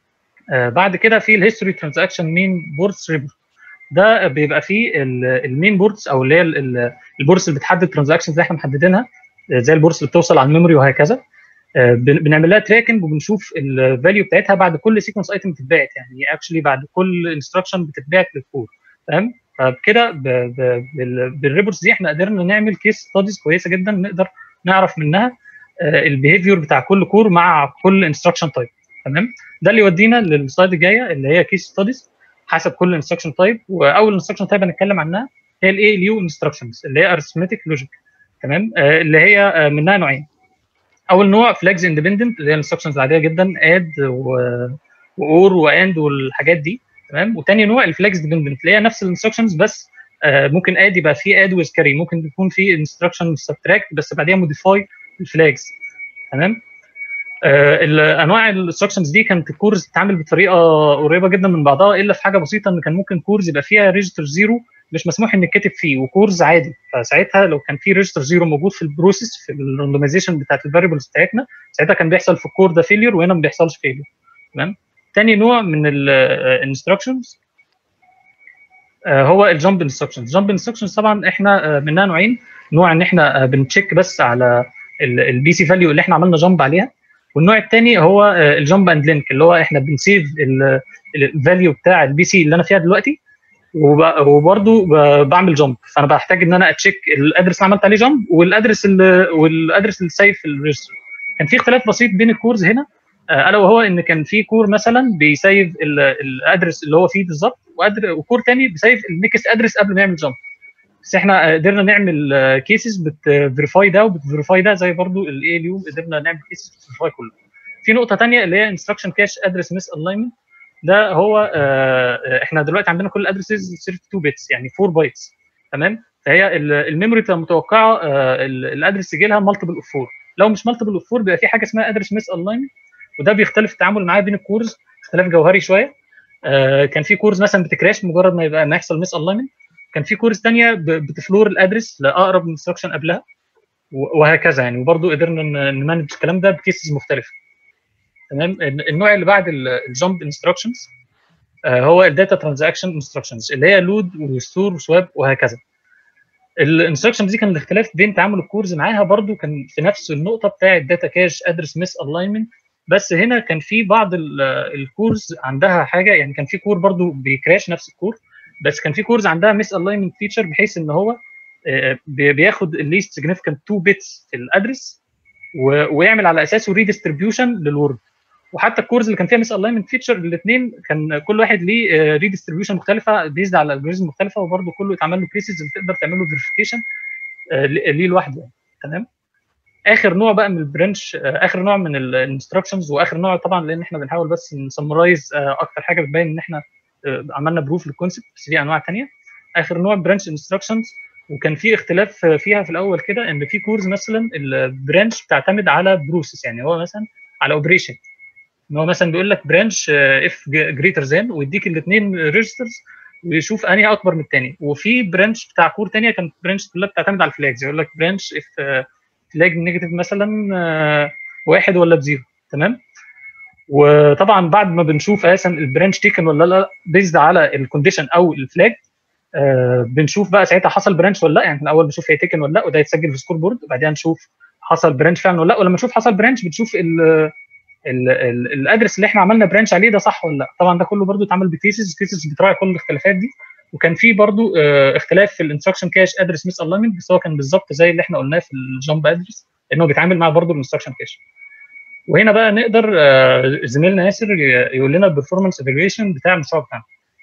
آه بعد كده في الهيستوري ترانزاكشن مين بوردز ريبورت ده بيبقى فيه المين بوردز او اللي هي البوردز اللي بتحدد ترانزاكشنز اللي احنا محددينها زي البوردز اللي بتوصل على الميموري وهكذا بنعمل لها تراكنج وبنشوف الفاليو بتاعتها بعد كل سيكونس ايتم بتتبعت يعني اكشلي بعد كل انستراكشن بتتبعت للكور تمام فبكده بالريبورتس دي احنا قدرنا نعمل كيس ستاديز كويسه جدا نقدر نعرف منها البيهيفير بتاع كل كور مع كل انستراكشن تايب تمام ده اللي يودينا للسلايد الجايه اللي هي كيس ستاديز حسب كل انستراكشن تايب واول انستراكشن تايب هنتكلم عنها هي الاي ال يو انستراكشنز اللي هي ارثمتيك لوجيك تمام اللي هي منها نوعين اول نوع فلاجز اندبندنت اللي هي الانستراكشنز العاديه جدا اد واور واند والحاجات دي تمام وتاني نوع الفلاجز ديبندنت اللي هي نفس الانستراكشنز بس آه ممكن اد يبقى فيه اد ويز كاري ممكن يكون فيه انستراكشن سبتراكت بس بعديها موديفاي الفلاجز تمام آه انواع الانستراكشنز دي كانت الكورز بتتعامل بطريقه قريبه جدا من بعضها الا في حاجه بسيطه ان كان ممكن كورز يبقى فيها ريجستر زيرو مش مسموح ان يتكتب فيه وكورز عادي فساعتها لو كان في ريجستر زيرو موجود في البروسيس في الراندومايزيشن بتاعت الفاريبلز بتاعتنا ساعتها كان بيحصل في الكور ده فيلير وهنا ما بيحصلش فيلير تمام تاني نوع من الانستراكشنز هو الجامب انستراكشنز الجامب انستراكشنز طبعا احنا منها نوعين نوع ان احنا بنتشيك بس على البي سي فاليو اللي احنا عملنا جامب عليها والنوع الثاني هو الجامب اند لينك اللي هو احنا بنسيف الفاليو بتاع البي سي اللي انا فيها دلوقتي وبرده بعمل جامب فانا بحتاج ان انا اتشيك الادرس اللي عملت عليه جامب والادرس اللي والادرس اللي سايف في الريجستر كان في اختلاف بسيط بين الكورز هنا الا وهو ان كان في كور مثلا بيسيف الادرس اللي هو فيه بالظبط وكور تاني بيسيف النكست ادرس قبل ما يعمل جامب بس احنا قدرنا نعمل كيسز بتفيريفاي ده وبتفيريفاي ده زي برضو الاي ال يو قدرنا نعمل كيسز بتفيريفاي كله في نقطه ثانيه اللي هي انستراكشن كاش ادرس ميس الاينمنت ده هو آه احنا دلوقتي عندنا كل الادرسز 32 بيتس يعني 4 بايتس تمام فهي الميموري بتبقى متوقعه آه الادرس يجي لها مالتيبل اوف 4 لو مش مالتيبل اوف 4 بيبقى في حاجه اسمها ادرس ميس الاينمنت وده بيختلف التعامل معاه بين الكورز اختلاف جوهري شويه آه كان في كورز مثلا بتكراش مجرد ما يبقى ما يحصل ميس الاينمنت كان في كورز ثانيه بتفلور الادرس لاقرب انستراكشن قبلها وهكذا يعني وبرضه قدرنا نمانج الكلام ده بكيسز مختلفه تمام النوع اللي بعد الجامب انستراكشنز هو الداتا ترانزاكشن انستراكشنز اللي هي لود وستور وسواب وهكذا الانستراكشنز دي كان الاختلاف بين تعامل الكورز معاها برضو كان في نفس النقطه بتاع الداتا كاش ادرس ميس الاينمنت بس هنا كان في بعض الكورز عندها حاجه يعني كان في كور برضو بيكراش نفس الكور بس كان في كورز عندها ميس الاينمنت فيتشر بحيث ان هو بياخد الليست سيجنفيكانت 2 بيتس في الادرس ويعمل على اساسه ريديستريبيوشن للورد وحتى الكورز اللي كان فيها ميس الاينمنت فيتشر الاثنين كان كل واحد ليه ريديستريبيوشن مختلفه بيزد على الجوريزم مختلفه وبرده كله يتعمل له كيسز اللي تقدر تعمل له فيريفيكيشن ليه لوحده يعني تمام اخر نوع بقى من البرانش اخر نوع من الانستراكشنز واخر نوع طبعا لان احنا بنحاول بس نسمرايز اكتر حاجه بتبين ان احنا عملنا بروف للكونسبت بس في انواع ثانيه اخر نوع برانش انستراكشنز وكان في اختلاف فيها في الاول كده ان في كورز مثلا البرانش بتعتمد على بروسيس يعني هو مثلا على اوبريشن ان هو مثلا بيقول لك برانش اف جريتر ذان ويديك الاثنين ريجسترز ويشوف انهي اكبر من الثاني وفي برانش بتاع كور ثانيه كانت برانش كلها بتعتمد على الفلاجز يقول لك برانش اف فلاج نيجاتيف مثلا واحد ولا بزيرو تمام وطبعا بعد ما بنشوف اساسا البرانش تيكن ولا لا بيزد على الكونديشن او الفلاج آه بنشوف بقى ساعتها حصل برانش ولا لا يعني في الاول بنشوف هي تيكن ولا لا وده يتسجل في سكور بورد وبعدين نشوف حصل برانش فعلا ولا لا ولما نشوف حصل برانش بنشوف الادرس اللي احنا عملنا برانش عليه ده صح ولا لا طبعا ده كله برضو اتعمل بكيسز كيسز بتراعي كل الاختلافات دي وكان في برضو اه اختلاف في الانستراكشن كاش ادرس ميس الاينمنت بس هو كان بالظبط زي اللي احنا قلناه في الجامب ادرس انه بيتعامل مع برضو الانستراكشن كاش وهنا بقى نقدر اه زميلنا ياسر يقول لنا البرفورمانس ايفالويشن بتاع المشروع بتاعنا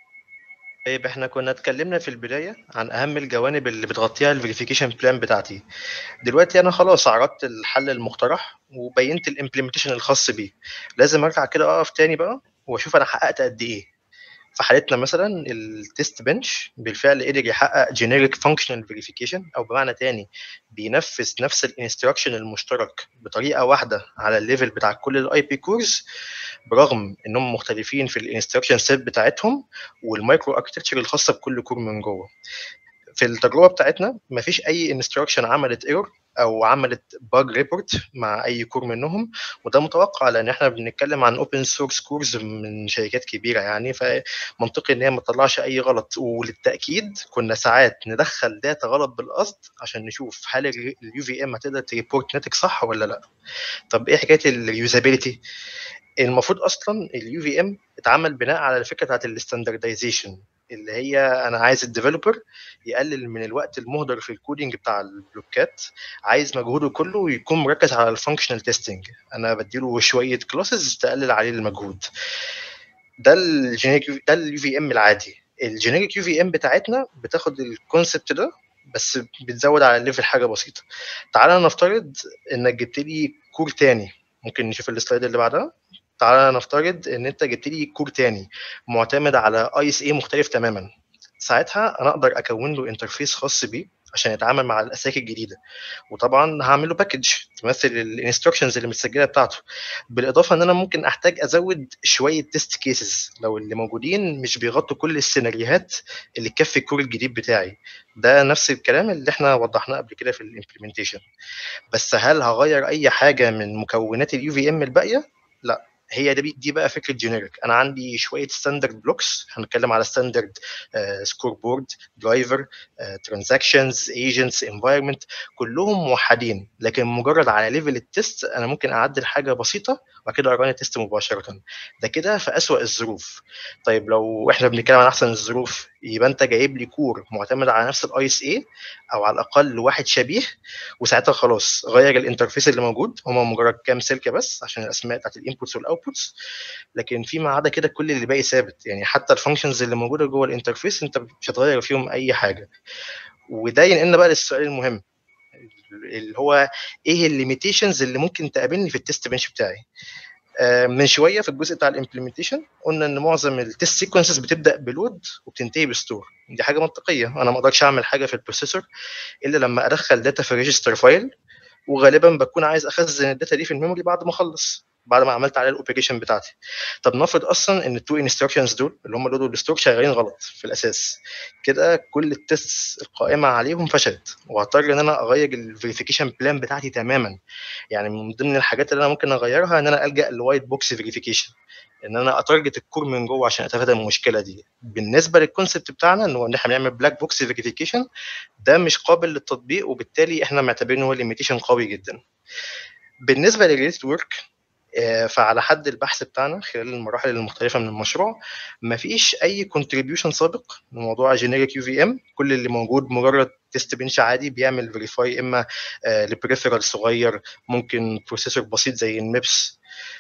طيب احنا كنا اتكلمنا في البدايه عن اهم الجوانب اللي بتغطيها الفيريفيكيشن بلان بتاعتي دلوقتي انا خلاص عرضت الحل المقترح وبينت الامبلمنتيشن الخاص بيه لازم ارجع كده اقف تاني بقى واشوف انا حققت قد ايه في حالتنا مثلا التيست بنش بالفعل قدر يحقق جينيريك فانكشنال فيريفيكيشن او بمعنى تاني بينفذ نفس الانستراكشن المشترك بطريقه واحده على الليفل بتاع كل الاي بي كورز برغم انهم مختلفين في الانستراكشن سيت بتاعتهم والمايكرو اركتكتشر الخاصه بكل كور من جوه في التجربه بتاعتنا مفيش اي انستراكشن عملت ايرور او عملت باج ريبورت مع اي كور منهم وده متوقع لان احنا بنتكلم عن اوبن سورس كورز من شركات كبيره يعني فمنطقي ان هي ما تطلعش اي غلط وللتاكيد كنا ساعات ندخل داتا غلط بالقصد عشان نشوف هل اليو في ام هتقدر تريبورت ناتج صح ولا لا طب ايه حكايه اليوزابيلتي المفروض اصلا اليو في ام اتعمل بناء على الفكره بتاعت الستاندردايزيشن اللي هي انا عايز الديفلوبر يقلل من الوقت المهدر في الكودينج بتاع البلوكات عايز مجهوده كله يكون مركز على الفانكشنال تيستنج انا بديله شويه كلاسز تقلل عليه المجهود ده الجينيريك ده اليو في ام العادي الجينيريك يو في ام بتاعتنا بتاخد الكونسبت ده بس بتزود على الليفل حاجه بسيطه تعال نفترض انك جبت لي كور تاني ممكن نشوف السلايد اللي بعدها تعالى نفترض ان انت جبت لي كور تاني معتمد على اي اس اي مختلف تماما ساعتها انا اقدر اكون له انترفيس خاص بيه عشان يتعامل مع الاساك الجديده وطبعا هعمل له باكج تمثل الانستركشنز اللي متسجله بتاعته بالاضافه ان انا ممكن احتاج ازود شويه تيست كيسز لو اللي موجودين مش بيغطوا كل السيناريوهات اللي تكفي الكور الجديد بتاعي ده نفس الكلام اللي احنا وضحناه قبل كده في الامبلمنتيشن بس هل هغير اي حاجه من مكونات اليو في ام الباقيه لا هي دي دي بقى فكره جينيريك انا عندي شويه ستاندرد بلوكس هنتكلم على ستاندرد سكور بورد درايفر ترانزاكشنز ايجنتس انفايرمنت كلهم موحدين لكن مجرد على ليفل التست انا ممكن اعدل حاجه بسيطه وبعد كده اران التست مباشره ده كده في اسوأ الظروف طيب لو احنا بنتكلم عن احسن الظروف يبقى انت جايب لي كور معتمد على نفس الاي اس اي او على الاقل واحد شبيه وساعتها خلاص غير الانترفيس اللي موجود هما مجرد كام سلكه بس عشان الاسماء بتاعت الانبوتس والاوتبوتس لكن فيما عدا كده كل اللي باقي ثابت يعني حتى الفانكشنز اللي موجوده جوه الانترفيس انت مش هتغير فيهم اي حاجه وده ينقلنا بقى للسؤال المهم اللي هو ايه الليميتيشنز اللي ممكن تقابلني في التست بنش بتاعي من شويه في الجزء بتاع الامبلمنتيشن قلنا ان معظم التست سيكونسز بتبدا بلود وبتنتهي بستور دي حاجه منطقيه انا ما اقدرش اعمل حاجه في البروسيسور الا لما ادخل داتا في ريجستر فايل وغالبا بكون عايز اخزن الداتا دي في الميموري بعد ما اخلص بعد ما عملت عليها الاوبريشن بتاعتي طب نفرض اصلا ان التو انستراكشنز دول اللي هم لود والستور شغالين غلط في الاساس كده كل التست القائمه عليهم فشلت وهضطر ان انا اغير الفيريفيكيشن بلان بتاعتي تماما يعني من ضمن الحاجات اللي انا ممكن اغيرها ان انا الجا لوايت بوكس فيريفيكيشن ان انا اتارجت الكور من جوه عشان اتفادى المشكله دي بالنسبه للكونسبت بتاعنا ان هو ان احنا بنعمل بلاك بوكس فيريفيكيشن ده مش قابل للتطبيق وبالتالي احنا معتبرينه هو ليميتيشن قوي جدا بالنسبه للريليت ورك فعلى حد البحث بتاعنا خلال المراحل المختلفه من المشروع مفيش اي كونتريبيوشن سابق لموضوع جينيريك يو في ام كل اللي موجود مجرد تيست بنش عادي بيعمل فيريفاي اما لبريفرال صغير ممكن بروسيسور بسيط زي الميبس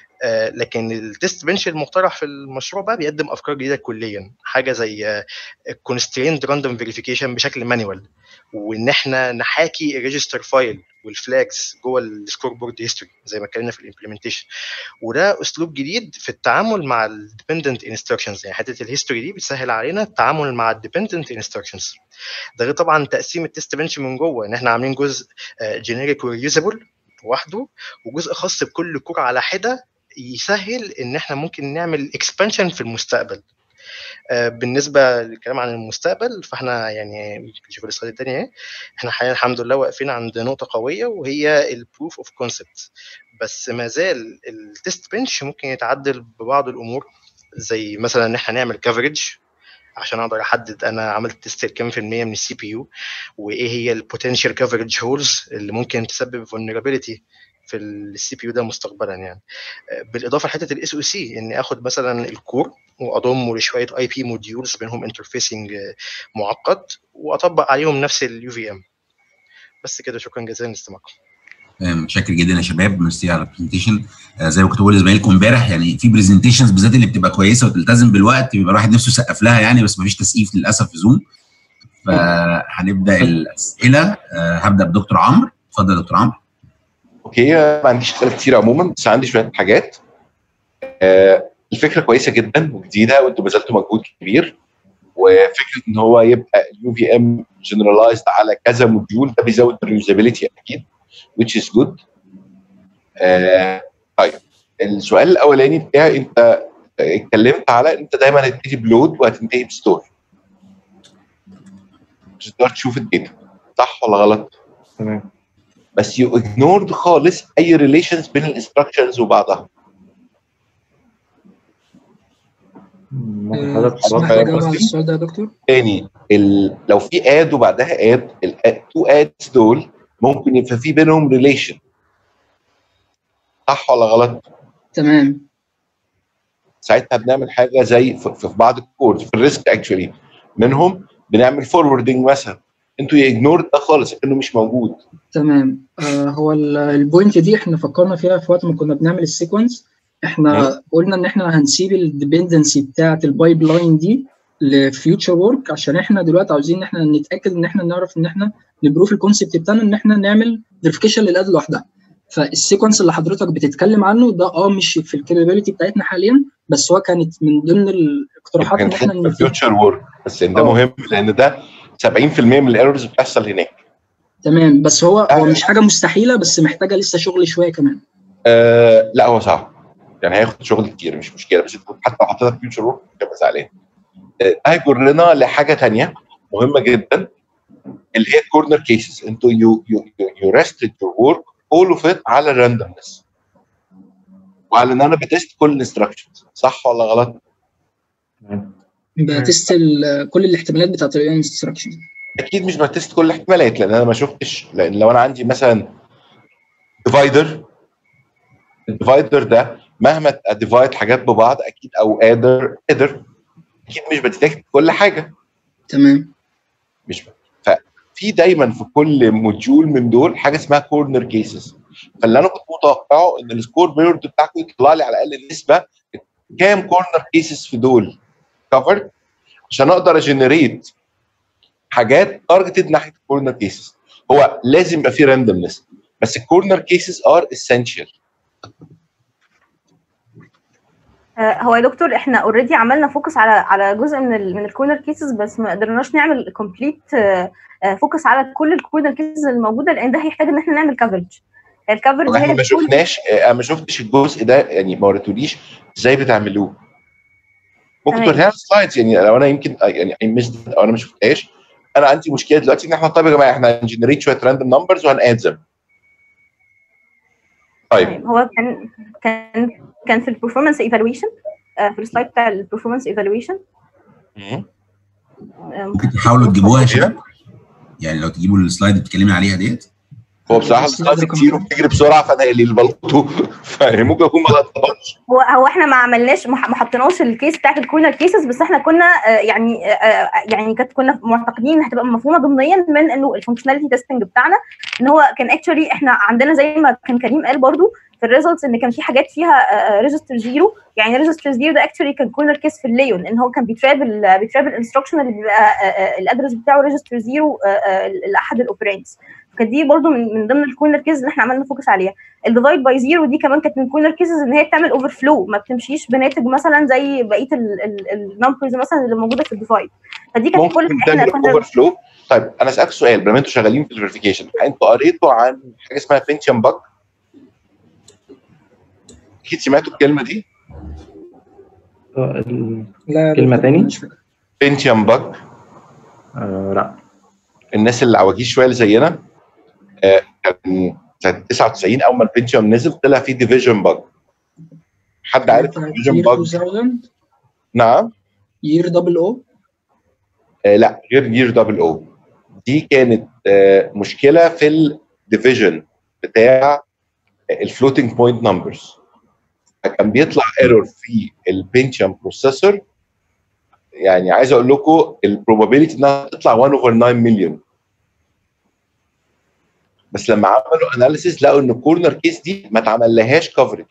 لكن التست بنش المقترح في المشروع بقى بيقدم افكار جديده كليا حاجه زي كونستريند راندوم فيريفيكيشن بشكل مانيوال وان احنا نحاكي الريجستر فايل والفلاجز جوه السكور بورد هيستوري زي ما اتكلمنا في الامبلمنتيشن وده اسلوب جديد في التعامل مع الديبندنت انستراكشنز يعني حته الهيستوري دي بتسهل علينا التعامل مع الديبندنت انستراكشنز ده غير طبعا تقسيم التست بنش من جوه ان احنا عاملين جزء جينيريك وريوزابل لوحده وجزء خاص بكل كور على حده يسهل ان احنا ممكن نعمل اكسبانشن في المستقبل بالنسبه للكلام عن المستقبل فاحنا يعني نشوف السلايد الثانيه اهي احنا حاليا الحمد لله واقفين عند نقطه قويه وهي البروف اوف كونسبت بس ما زال التست بنش ممكن يتعدل ببعض الامور زي مثلا ان احنا نعمل كفرج عشان اقدر احدد انا عملت تيست كام في المية من السي بي يو وايه هي البوتنشال كفرج هولز اللي ممكن تسبب vulnerability في السي بي يو ده مستقبلا يعني بالاضافه لحته الاس او سي اني اخد مثلا الكور واضمه لشويه اي بي موديولز بينهم انترفيسنج معقد واطبق عليهم نفس اليو في ام بس كده شكرا جزيلا لاستماعكم متشكر جدا يا شباب ميرسي على البرزنتيشن زي ما كنت بقول لزمايلكم امبارح يعني في برزنتيشنز بالذات اللي بتبقى كويسه وتلتزم بالوقت بيبقى الواحد نفسه يسقف لها يعني بس مفيش تسقيف للاسف في زوم فهنبدا الاسئله هبدا بدكتور عمرو اتفضل يا دكتور عمرو اوكي ما عنديش اسئله كتير عموما بس عندي شويه حاجات آه الفكره كويسه جدا وجديده وانتم بذلتوا مجهود كبير وفكره ان هو يبقى اليو في ام جنرالايزد على كذا موديول ده بيزود الريوزابيلتي اكيد which is good آه طيب السؤال الاولاني بتاعي انت اتكلمت على انت دايما هتبتدي بلود وهتنتهي بستور مش هتقدر تشوف الداتا صح ولا غلط؟ تمام بس يو اجنورد خالص اي ريليشنز بين الانستراكشنز وبعضها ممكن حضرتك تسمح توضح لي اجاوب على السؤال ده يا دكتور؟ تاني ال... لو في اد وبعدها اد التو ادز دول ممكن يبقى في بينهم ريليشن صح ولا غلط؟ تمام ساعتها بنعمل حاجه زي في, في بعض الكورد في الريسك اكشولي منهم بنعمل فوروردنج مثلا انتوا يجنور ده خالص انه مش موجود تمام آه هو ال- البوينت دي احنا فكرنا فيها في وقت ما كنا بنعمل السيكونس احنا قلنا ان احنا هنسيب الديبندنسي بتاعه البايب لاين دي لفيوتشر ورك عشان احنا دلوقتي عاوزين ان احنا نتاكد ان احنا نعرف ان احنا نبروف الكونسيبت بتاعنا ان احنا نعمل فيريفيكيشن للاد لوحدها فالسيكونس اللي حضرتك بتتكلم عنه ده اه مش في الكابابيلتي بتاعتنا حاليا بس هو كانت من ضمن الاقتراحات ان احنا كان فيوتشر وورك بس ان ده آه. مهم لان ده 70% من الايرورز بتحصل هناك تمام بس هو هو مش حاجه مستحيله بس محتاجه لسه شغل شويه كمان آه لا هو صعب يعني هياخد شغل كتير مش مشكله بس انت حتى لو حطيتها في فيوتشر وورك هتبقى زعلان آه، ده هيجرنا لحاجه تانية مهمه جدا اللي هي كورنر كيسز انتوا يو يو يو ريستد يور ورك اول اوف ات على الراندومنس وعلى ان انا بتست كل الانستراكشنز صح ولا غلط؟ بتست ال- كل الاحتمالات بتاعت الانستراكشن اكيد مش بتست كل الاحتمالات لان انا ما شفتش لان لو انا عندي مثلا ديفايدر الديفايدر ده مهما اديفايد حاجات ببعض اكيد او قادر قادر اكيد مش بتديتكت كل حاجه تمام مش ب... ففي دايما في كل موديول من دول حاجه اسمها كورنر كيسز فاللي انا كنت متوقعه ان السكور بيرد بتاعكم يطلع لي على الاقل نسبه كام كورنر كيسز في دول كفرد عشان اقدر اجنريت حاجات تارجتد ناحيه الكورنر كيسز هو لازم يبقى في راندومنس بس الكورنر كيسز ار اسينشال آه، هو يا دكتور احنا اوريدي عملنا فوكس على على جزء من ال من الكورنر كيسز بس ما قدرناش نعمل كومبليت فوكس على كل الكورنر كيسز الموجوده لان ده هيحتاج ان احنا نعمل كفرج الكفرج احنا هي ما بتكون- شفناش انا ما شفتش الجزء ده يعني ما وريتوليش ازاي بتعملوه ممكن تمام. توريها سلايدز يعني لو انا يمكن يعني I missed it او انا ما شفتهاش انا عندي مشكله دلوقتي ان احنا طيب يا جماعه احنا هنجنريت شويه راندوم نمبرز وهناد them طيب تمام هو كان كان كان في البرفورمانس ايفالويشن في السلايد بتاع البرفورمانس ايفالويشن ممكن تحاولوا تجيبوها يا شباب يعني لو تجيبوا السلايد اللي بتتكلمي عليها ديت هو بصراحه السلايدز كتير وبتجري بسرعه فانا اللي لخبطته فممكن اكون ما غلطتش هو هو احنا ما عملناش ما ما حطيناش الكيس بتاعت الكورنر كيسز بس احنا كنا آه، يعني آه، يعني كانت كنا معتقدين انها هتبقى مفهومه ضمنيا من انه الفانكشناليتي تيستنج بتاعنا ان هو كان اكشولي احنا عندنا زي ما كان كريم قال برضو في الريزلتس ان كان في حاجات فيها ريجستر زيرو يعني ريجستر زيرو ده اكشولي كان كورنر كيس في الليون ان هو كان بيترابل بيترابل انستراكشن اللي بيبقى الادرس بتاعه ريجستر زيرو لاحد الاوبرينتس كانت دي برضو من من ضمن الكورنر كيس اللي احنا عملنا فوكس عليها الديفايد باي زيرو دي كمان كانت من كورنر كيسز ان هي بتعمل اوفر فلو ما بتمشيش بناتج مثلا زي بقيه النمبرز مثلا اللي موجوده في الديفايد فدي كانت كل ممكن احنا تعمل كنا اوفر فلو طيب انا اسالك سؤال بما انتوا شغالين في الفيريفيكيشن انتوا قريتوا عن حاجه اسمها بنتيوم باج اكيد سمعتوا الكلمه دي آه، ال- لا كلمة تاني؟ مش فاكر بنتيوم باج آه، لا الناس اللي عواجيز شويه اللي زينا آه، كان سنه 99 اول ما البنتيوم نزل طلع فيه ديفيجن باج حد عارف الديفيجن باج 2000 نعم يير دبل او آه لا غير يير دبل او دي كانت آه مشكله في الديفيجن بتاع الفلوتنج بوينت نمبرز كان بيطلع ايرور في البنشن بروسيسور يعني عايز اقول لكم البروبابيلتي انها تطلع 1 اوفر 9 مليون بس لما عملوا اناليسيس لقوا ان الكورنر كيس دي ما اتعملهاش كفرج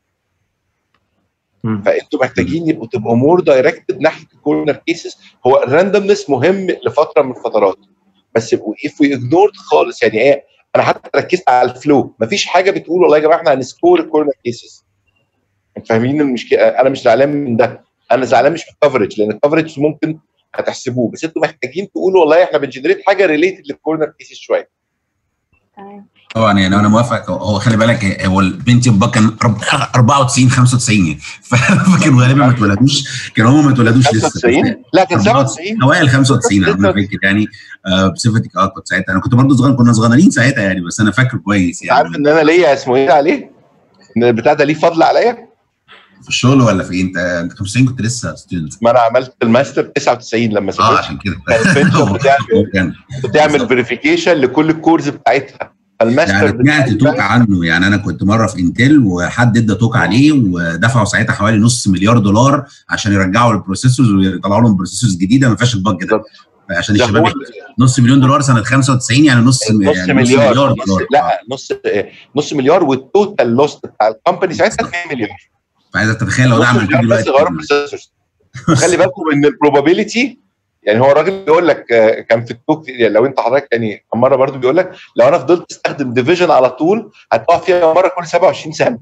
مم. فانتوا محتاجين يبقوا تبقوا مور دايركتد ناحيه الكورنر كيسز هو الراندومنس مهم لفتره من الفترات بس اف وي اجنورد خالص يعني ايه انا حتى ركزت على الفلو مفيش حاجه بتقول والله يا جماعه احنا هنسكور الكورنر كيسز انتوا فاهمين المشكله انا مش زعلان من ده انا زعلان مش من الكفرج لان الكفرج ممكن هتحسبوه بس انتوا محتاجين تقولوا والله احنا بنجنريت حاجه ريليتد للكورنر كيسز شويه تمام طبعا يعني انا موافق هو خلي بالك هو البنتيوم بقى كان رب- 94 95 يعني ف- فكانوا غالبا ما اتولدوش كانوا هم ما اتولدوش لسه 95 لا كان 97 اوائل 95 انا فاكر يعني آه، بصفتك اه كنت ساعتها انا كنت برضه صغير كنا صغيرين ساعتها يعني بس انا فاكره كويس انت عارف يعني ان انا ليا اسمه ايه عليه؟ ان البتاع ده ليه فضل عليا؟ في الشغل ولا في إيه؟ انت انت 95 كنت لسه ستودنت ما انا عملت الماستر 99 لما اه سافرت عشان كده كان البنشن بتعمل كان بتعمل فيريفيكيشن لكل الكورز بتاعتها فالماستر يعني سمعت بتاعي توك عنه يعني انا كنت مره في انتل وحد ادى توك عليه ودفعوا ساعتها حوالي نص مليار دولار عشان يرجعوا البروسيسورز ويطلعوا لهم بروسيسورز جديده ما فيهاش البج ده بالظبط. عشان ده الشباب هو يحكوا. نص مليون دولار سنه 95 يعني نص نص يعني مليار دولار نص لا نص نص مليار والتوتال لوست بتاع الكومباني ساعتها 2 مليار فعايزك تتخيل لو ده نص عمل كده مليار بس دلوقتي غيروا البروسيسورز خلي بالكم ان البروبابيلتي يعني هو الراجل بيقول لك آه، كان في التوك يعني لو انت حضرتك يعني كم مره برضو بيقول لك لو انا فضلت استخدم ديفيجن على طول هتقع فيها مره كل 27 سنه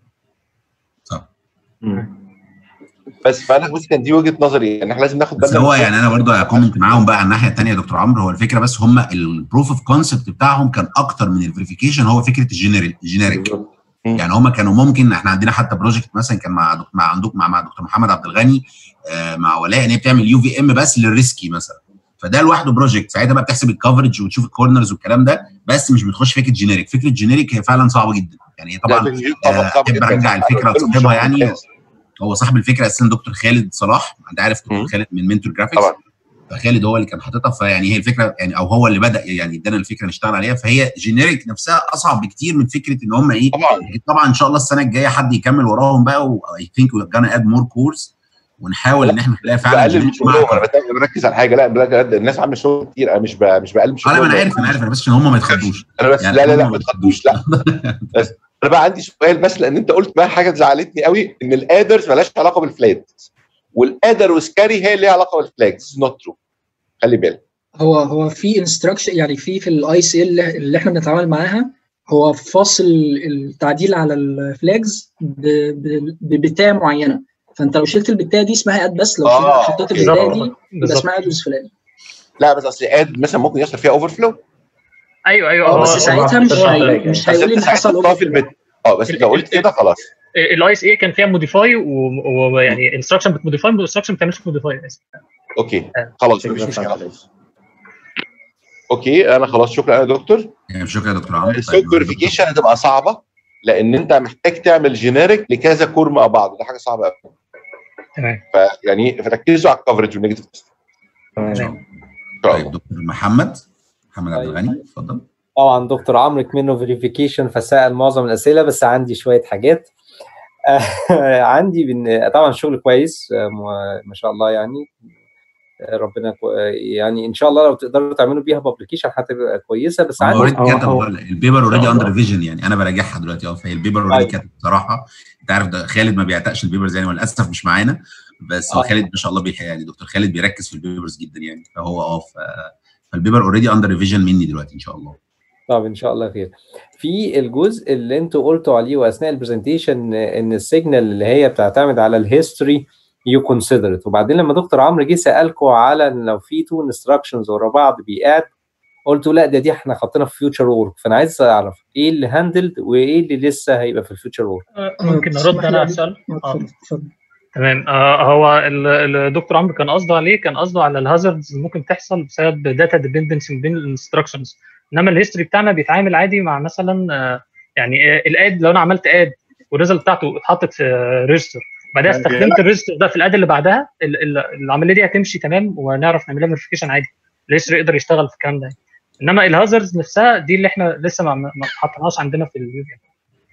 مم. بس فانا بس كان دي وجهه نظري يعني احنا لازم ناخد بس بالنا هو من- يعني انا برضو هكومنت معاهم بقى على الناحيه الثانيه يا دكتور عمرو هو الفكره بس هم البروف اوف كونسبت بتاعهم كان اكتر من الفيريفيكيشن هو فكره الجينيريك الجينيريك بالظبط. يعني هم كانوا ممكن احنا عندنا حتى بروجكت مثلا كان مع دك- مع عندك مع, مع دكتور محمد عبد الغني آه، مع ولاء ان هي بتعمل يو في ام بس للريسكي مثلا فده لوحده بروجكت ساعتها بقى بتحسب الكفرج وتشوف الكورنرز والكلام ده بس مش بتخش فكره جينيريك فكره جينيريك هي فعلا صعبه جدا يعني هي طبعا لا، في- طبعا آه، صعب أحب جدا. أرجع الفكرة أنا قلت لهم لصاحبها شغل يعني. ممتاز. هو صاحب الفكره اساسا دكتور خالد صلاح انت عارف دكتور مم. خالد من منتور جرافيكس طبعا فخالد هو اللي كان حاططها فيعني هي الفكره يعني او هو اللي بدا يعني ادانا الفكره نشتغل عليها فهي جينيريك نفسها اصعب بكتير من فكره ان هم ايه طبعا طبعا ان شاء الله السنه الجايه حد يكمل وراهم بقى واي ثينك وي جانا اد مور كورس ونحاول ان احنا نخليها فعلا بقلل من generic شغلهم مع- انا بت- بركز على حاجه لا بجد الناس عامله شغل كتير انا مش ب- مش بقلل من اه لا شغلهم ما انا عارف انا عارف انا بس عشان هم ما يتخضوش انا بس يعني لا لا لا هم ما تخدوش لا بس انا بقى عندي سؤال بس لان انت قلت بقى حاجه زعلتني قوي ان الادرز مالهاش علاقه بالفلاج والادر والسكاري هي اللي ليها علاقه بالفلاج نوت ترو خلي بالك هو هو في انستراكشن يعني في في الاي سي ال اللي احنا بنتعامل معاها هو فاصل التعديل على الفلاجز ببتايه معينه فانت لو شلت البتايه دي اسمها اد بس لو آه، حطيت بالظبط. البتايه دي يبقى بالظبط اسمها اد فلاج لا بس اصل اد مثلا ممكن يحصل فيها اوفر فلو ايوه ايوه اه هو- بس هو- ساعتها مش هو- هي... مش هيقول ان حصل اوفر في اوفر البيت اه بس لو قلت كده خلاص الاي اس اي كان فيها موديفاي ويعني انستراكشن بتموديفاي والانستراكشن ما بتعملش موديفاي اوكي خلاص مفيش مشكله اوكي انا خلاص شكرا يا دكتور يعني شكرا يا دكتور عمرو السوق فيريفيكيشن هتبقى صعبه لان انت محتاج تعمل جينيريك لكذا كور مع بعض وده حاجه صعبه قوي تمام فيعني ركزوا على الكفرج والنيجاتيف تيست تمام ان شاء طيب الله دكتور محمد محمد عبد طيب. الغني اتفضل طبعا دكتور عمرو منه فيريفيكيشن فسأل معظم الاسئله بس عندي شويه حاجات عندي بن... طبعا شغل كويس آه، م- ما شاء الله يعني آه، ربنا كو... يعني ان شاء الله لو تقدروا تعملوا بيها بابليكيشن هتبقى كويسه بس هو عندي اوريدي هو- كتب هو- البيبر اوريدي شاء الله. اندر فيجن يعني انا براجعها دلوقتي اه فهي البيبر اوريدي طيب. كتب بصراحه انت عارف ده خالد ما بيعتقش البيبرز يعني وللاسف مش معانا بس هو آه. خالد ما شاء الله بيح يعني دكتور خالد بيركز في البيبرز جدا يعني فهو اه ف- فالبيبر اوريدي اندر فيجن مني دلوقتي ان شاء الله طب ان شاء الله خير في الجزء اللي انتوا قلتوا عليه واثناء البرزنتيشن ان السيجنال اللي هي بتعتمد على الهيستوري يو كونسيدر وبعدين لما دكتور عمرو جه سالكم على ان لو في تو انستراكشنز ورا بعض بيقاد قلتوا لا ده دي احنا حاطينها في فيوتشر وورك فانا عايز اعرف ايه اللي هاندلد وايه اللي لسه هيبقى في الفيوتشر وورك ممكن ارد انا على السؤال آه. اتفضل اتفضل تمام آه هو ال- الدكتور عمرو كان قصده عليه كان قصده على الهازاردز اللي ممكن تحصل بسبب داتا ديبندنسي بين الانستراكشنز انما الهيستوري بتاعنا بيتعامل عادي مع مثلا آه يعني آه الاد لو انا عملت اد والريزلت بتاعته اتحطت في ريجستر بعدها استخدمت الريجستر ده في الاد اللي بعدها ال- ال- العمليه دي هتمشي تمام ونعرف نعملها فيريفيكيشن عادي الريجستر يقدر يشتغل في الكلام ده انما الهازردز نفسها دي اللي احنا لسه ما ما حطيناهاش عندنا في اليو في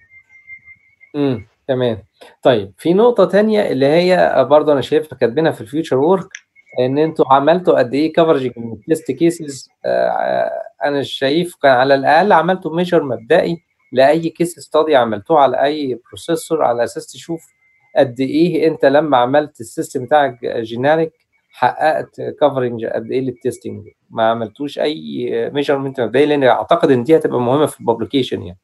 امم تمام طيب في نقطة تانية اللي هي برضه أنا شايفها كاتبينها في الفيوتشر وورك إن أنتوا عملتوا قد إيه كفرج من التست كيسز أنا شايف كان على الأقل عملتوا ميجر مبدئي لأي كيس ستادي عملتوه على أي بروسيسور على أساس تشوف قد إيه أنت لما عملت السيستم بتاعك جينيريك حققت كفرنج قد إيه للتستنج ما عملتوش أي ميجرمنت مبدئي لأن أعتقد إن دي هتبقى مهمة في الببليكيشن يعني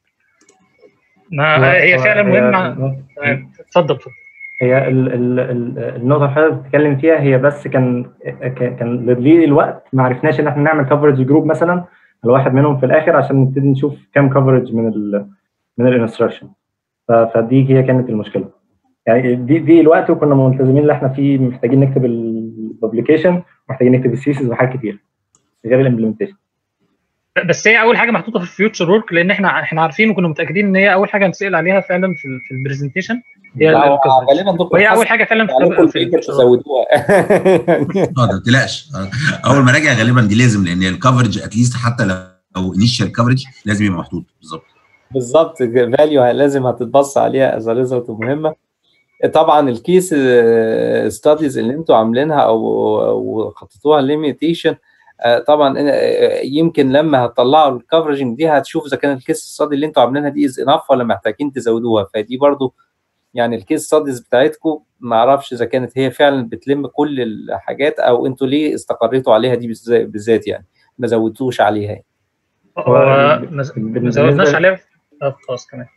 ما هي فعلا مهمه اتفضل اتفضل هي ال ال ال النقطة اللي حضرتك بتتكلم فيها هي بس كان كان لضيق الوقت ما عرفناش ان احنا نعمل كفرج جروب مثلا الواحد منهم في الاخر عشان نبتدي نشوف كام كفرج من ال من الانستراكشن فدي هي كانت المشكلة يعني دي دي الوقت وكنا ملتزمين ان احنا فيه محتاجين نكتب الببليكيشن محتاجين نكتب السيسز وحاجات كتير غير الامبلمنتيشن بس هي اول حاجه محطوطه في الفيوتشر ورك لان احنا احنا عارفين وكنا متاكدين ان هي اول حاجه هنسال عليها فعلا في, ال- في البرزنتيشن هي لا، هو الcoverage. غالبا دكتور وهي اول حسن حاجه فعلا عليكم في الفكرة الفيوتشر تزودوها اه ده ما تقلقش آه. اول ما راجع غالبا دي لازم لان الكفرج اتليست حتى لو انيشال كفرج لازم يبقى محطوط بالظبط بالظبط فاليو لازم هتتبص عليها از ريزلت مهمه طبعا الكيس ستاديز اللي انتوا عاملينها او او خططوها ليميتيشن طبعا آه، يمكن لما هتطلعوا الكفرجنج دي هتشوفوا اذا كان الكيس ستادي اللي انتوا عاملينها دي از انف ولا محتاجين تزودوها فدي برضو يعني الكيس ستاديز بتاعتكم ما اعرفش اذا كانت هي فعلا بتلم كل الحاجات او انتوا ليه استقريتوا عليها دي بالذات- بالذات يعني ما زودتوش عليها يعني. هو ما ز- ما زودناش عليها آه، خلاص كمان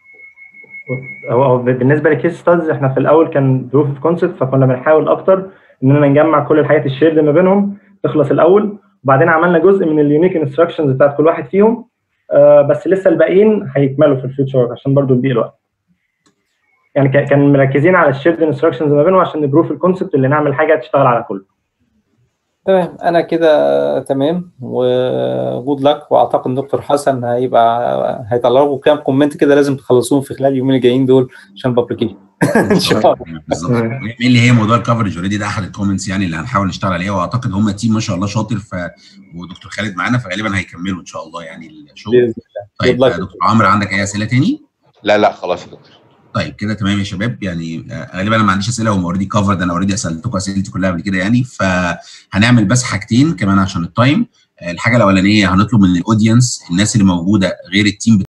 هو هو بالنسبه للكيس ستادز احنا في الاول كان بروف اوف كونسبت فكنا بنحاول اكتر اننا نجمع كل الحاجات الشيرد ما بينهم تخلص الاول وبعدين عملنا جزء من اليونيك انستراكشنز بتاعت كل واحد فيهم آه بس لسه الباقيين هيكملوا في الفيوتشر عشان برضو نضيق الوقت يعني كا- كان مركزين على الشيرد انستراكشنز ما بينهم عشان نبروف الكونسبت اللي نعمل حاجه تشتغل على كله تمام انا كده تمام وجود لك واعتقد دكتور حسن هيبقى هيطلع لكم كام كومنت كده لازم تخلصوهم في خلال اليومين الجايين دول عشان بابليكيشن ان شاء الله بالظبط اللي هي موضوع الكفرج اوريدي ده احد الكومنتس يعني اللي هنحاول نشتغل عليه واعتقد هم تيم ما شاء الله شاطر ف ودكتور خالد معانا فغالبا هيكملوا ان شاء الله يعني الشغل باذن طيب Good luck. آه، دكتور عمرو عندك اي اسئله تاني؟ لا لا خلاص يا دكتور طيب كده تمام يا شباب يعني آه، غالبا انا ما عنديش اسئله هم اوريدي كفرد انا اوريدي سالتكم اسئلتي كلها قبل كده يعني فهنعمل بس حاجتين كمان عشان التايم آه، الحاجه الاولانيه هنطلب من الاودينس الناس اللي موجوده غير التيم